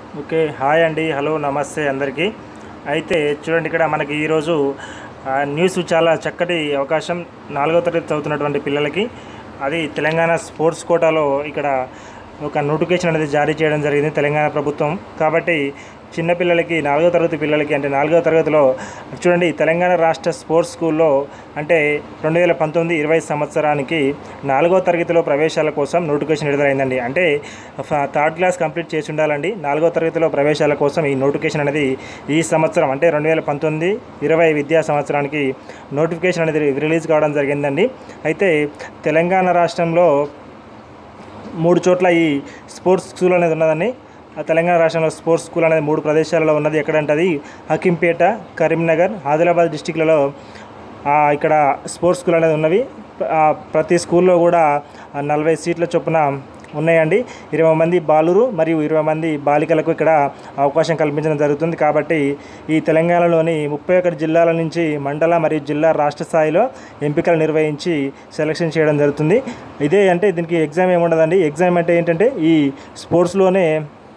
okay hi అండి hello నమస్తే అందరికీ అయితే చూడండి ఇక్కడ మనకి ఈరోజు ఆ, న్యూస్ చాలా చక్కటి అవకాశం నాలుగో తరగతి చదువుతున్నటువంటి పిల్లలకి అది తెలంగాణ స్పోర్ట్స్ కోటాలో ఇక్కడ ఒక నోటిఫికేషన్ అనేది జారీ చేయడం జరిగింది తెలంగాణ ప్రభుత్వం కాబట్టి చిన్నపిల్లలకి నాలుగో తరగతి పిల్లలకి అంటే నాలుగో తరగతిలో చూడండి తెలంగాణ రాష్ట్ర స్పోర్ట్స్ స్కూల్లో అంటే రెండు వేల పంతొమ్మిది ఇరవై సంవత్సరానికి నాలుగో తరగతిలో ప్రవేశాల కోసం నోటిఫికేషన్ విడుదలైందండి అంటే ఫ- థర్డ్ క్లాస్ కంప్లీట్ చేసి ఉండాలండి నాలుగో తరగతిలో ప్రవేశాల కోసం ఈ నోటిఫికేషన్ అనేది ఈ సంవత్సరం అంటే రెండు వేల పంతొమ్మిది ఇరవై విద్యా సంవత్సరానికి నోటిఫికేషన్ అనేది రిలీజ్ కావడం జరిగిందండి అయితే తెలంగాణ రాష్ట్రంలో మూడు చోట్ల ఈ స్పోర్ట్స్ స్కూల్ అనేది ఉన్నదండి ఆ తెలంగాణ రాష్ట్రంలో స్పోర్ట్స్ స్కూల్ అనేది మూడు ప్రదేశాలలో ఉన్నది ఎక్కడంటే అది హకీంపేట కరీంనగర్ ఆదిలాబాద్ డిస్టిక్లలో ఆ, ఇక్కడ స్పోర్ట్స్ స్కూల్ అనేది ఉన్నవి ఆ, ప్రతి స్కూల్లో కూడా ఆ, నలభై సీట్ల చొప్పున ఉన్నాయండి ఇరవై మంది బాలురు మరియు ఇరవై మంది బాలికలకు ఇక్కడ అవకాశం కల్పించడం జరుగుతుంది కాబట్టి ఈ తెలంగాణలోని ముప్పై ఒకటి జిల్లాల నుంచి మండల మరియు జిల్లా రాష్ట్ర స్థాయిలో ఎంపికలు నిర్వహించి సెలక్షన్ చేయడం జరుగుతుంది ఇదే అంటే దీనికి ఎగ్జామ్ ఏముండదండి ఎగ్జామ్ అంటే ఏంటంటే ఈ స్పోర్ట్స్లోనే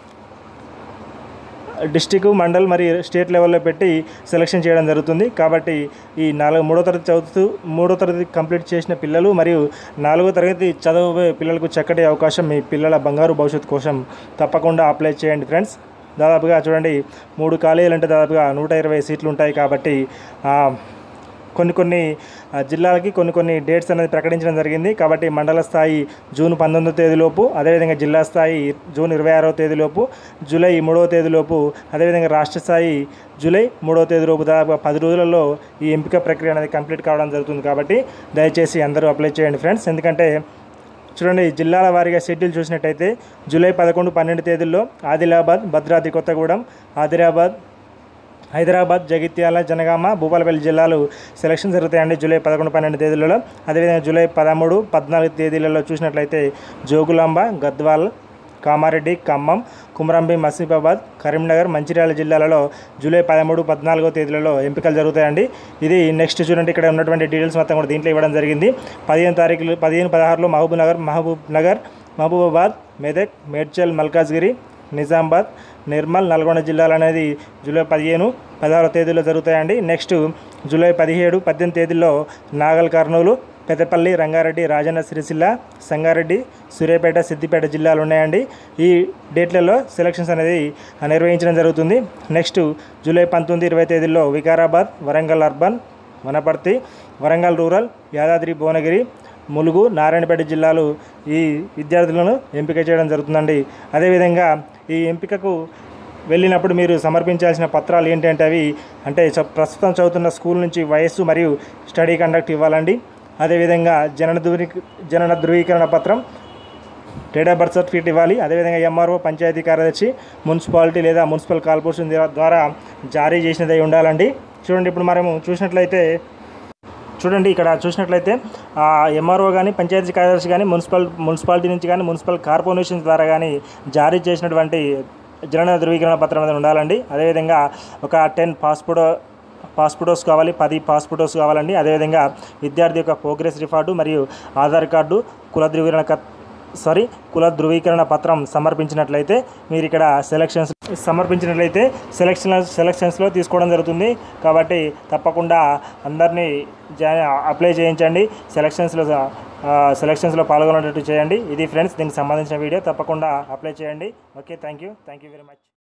డిస్టిక్ మండల్ మరియు స్టేట్ లెవెల్లో పెట్టి సెలక్షన్ చేయడం జరుగుతుంది కాబట్టి ఈ నాలుగు మూడో తరగతి చదువుతూ మూడో తరగతి కంప్లీట్ చేసిన పిల్లలు మరియు నాలుగో తరగతి చదువు పిల్లలకు చక్కటి అవకాశం మీ పిల్లల బంగారు భవిష్యత్తు కోసం తప్పకుండా అప్లై చేయండి ఫ్రెండ్స్ దాదాపుగా చూడండి మూడు కాలేజీలు అంటే దాదాపుగా నూట ఇరవై సీట్లు ఉంటాయి కాబట్టి ఆ, కొన్ని కొన్ని ఆ, జిల్లాలకి కొన్ని కొన్ని డేట్స్ అనేది ప్రకటించడం జరిగింది కాబట్టి మండల స్థాయి జూన్ పంతొమ్మిదో తేదీలోపు అదేవిధంగా జిల్లా స్థాయి జూన్ ఇరవై ఆరో తేదీలోపు జూలై మూడవ తేదీలోపు అదేవిధంగా రాష్ట్ర స్థాయి జూలై మూడవ తేదీలోపు దాదాపు పది రోజులలో ఈ ఎంపిక ప్రక్రియ అనేది కంప్లీట్ కావడం జరుగుతుంది కాబట్టి దయచేసి అందరూ అప్లై చేయండి ఫ్రెండ్స్ ఎందుకంటే చూడండి జిల్లాల వారీగా షెడ్యూల్ చూసినట్టయితే జూలై పదకొండు పన్నెండు తేదీల్లో ఆదిలాబాద్ భద్రాద్రి కొత్తగూడెం ఆదిలాబాద్ హైదరాబాద్ జగిత్యాల జనగామ భూపాలపల్లి జిల్లాలు సెలక్షన్ జరుగుతాయండి జూలై పదకొండు పన్నెండు తేదీలలో అదేవిధంగా జూలై పదమూడు పద్నాలుగు తేదీలలో చూసినట్లయితే జోగులాంబ గద్వాల్ కామారెడ్డి ఖమ్మం కుమరంభి మసీబాబాద్ కరీంనగర్ మంచిర్యాల జిల్లాలలో జూలై పదమూడు పద్నాలుగో తేదీలలో ఎంపికలు జరుగుతాయండి ఇది నెక్స్ట్ చూడండి ఇక్కడ ఉన్నటువంటి డీటెయిల్స్ మొత్తం కూడా దీంట్లో ఇవ్వడం జరిగింది పదిహేను తారీఖులు పదిహేను పదహారులో మహబూబ్ నగర్ మహబూబ్ నగర్ మహబూబాబాద్ మెదక్ మేడ్చల్ మల్కాజ్గిరి నిజామాబాద్ నిర్మల్ నల్గొండ జిల్లాలు అనేది జూలై పదిహేను పదహారో తేదీలో జరుగుతాయండి నెక్స్ట్ జూలై పదిహేడు పద్దెనిమిది తేదీల్లో నాగల్ కర్నూలు పెద్దపల్లి రంగారెడ్డి రాజన్న సిరిసిల్ల సంగారెడ్డి సూర్యాపేట సిద్దిపేట జిల్లాలు ఉన్నాయండి ఈ డేట్లలో సెలక్షన్స్ అనేది నిర్వహించడం జరుగుతుంది నెక్స్ట్ జూలై పంతొమ్మిది ఇరవై తేదీల్లో వికారాబాద్ వరంగల్ అర్బన్ వనపర్తి వరంగల్ రూరల్ యాదాద్రి భువనగిరి ములుగు నారాయణపేట జిల్లాలు ఈ విద్యార్థులను ఎంపిక చేయడం జరుగుతుందండి అదేవిధంగా ఈ ఎంపికకు వెళ్ళినప్పుడు మీరు సమర్పించాల్సిన పత్రాలు ఏంటంటే అవి అంటే చ- ప్రస్తుతం చదువుతున్న స్కూల్ నుంచి వయస్సు మరియు స్టడీ కండక్ట్ ఇవ్వాలండి అదేవిధంగా జనన ధృవీ జనన ధృవీకరణ పత్రం డేట్ ఆఫ్ బర్త్ సర్టిఫికేట్ ఇవ్వాలి అదేవిధంగా ఎంఆర్ఓ పంచాయతీ కార్యదర్శి మున్సిపాలిటీ లేదా మున్సిపల్ కార్పొరేషన్ ద్వారా జారీ చేసినది అయి ఉండాలండి చూడండి ఇప్పుడు మనము చూసినట్లయితే చూడండి ఇక్కడ చూసినట్లయితే ఎంఆర్ఓ కానీ పంచాయతీ కార్యదర్శి కానీ మున్సిపల్ మున్సిపాలిటీ నుంచి కానీ మున్సిపల్ కార్పొరేషన్ ద్వారా కానీ జారీ చేసినటువంటి జనన ధృవీకరణ పత్రం అనేది ఉండాలండి అదేవిధంగా ఒక టెన్ పాస్పోర్ట్ పాస్పోర్టోస్ కావాలి పది పాస్పోర్టోస్ కావాలండి అదేవిధంగా విద్యార్థి యొక్క ప్రోగ్రెస్ రికార్డు మరియు ఆధార్ కార్డు కుల ధృవీకరణ కత్ సారీ కుల ధృవీకరణ పత్రం సమర్పించినట్లయితే మీరు ఇక్కడ సెలక్షన్స్ సమర్పించినట్లయితే సెలక్షన్ సెలక్షన్స్లో తీసుకోవడం జరుగుతుంది కాబట్టి తప్పకుండా అందరినీ జా- అప్లై చేయించండి సెలక్షన్స్లో ఆ, సెలక్షన్స్లో పాల్గొనేటట్టు చేయండి ఇది ఫ్రెండ్స్ దీనికి సంబంధించిన వీడియో తప్పకుండా అప్లై చేయండి okay thank you thank you very much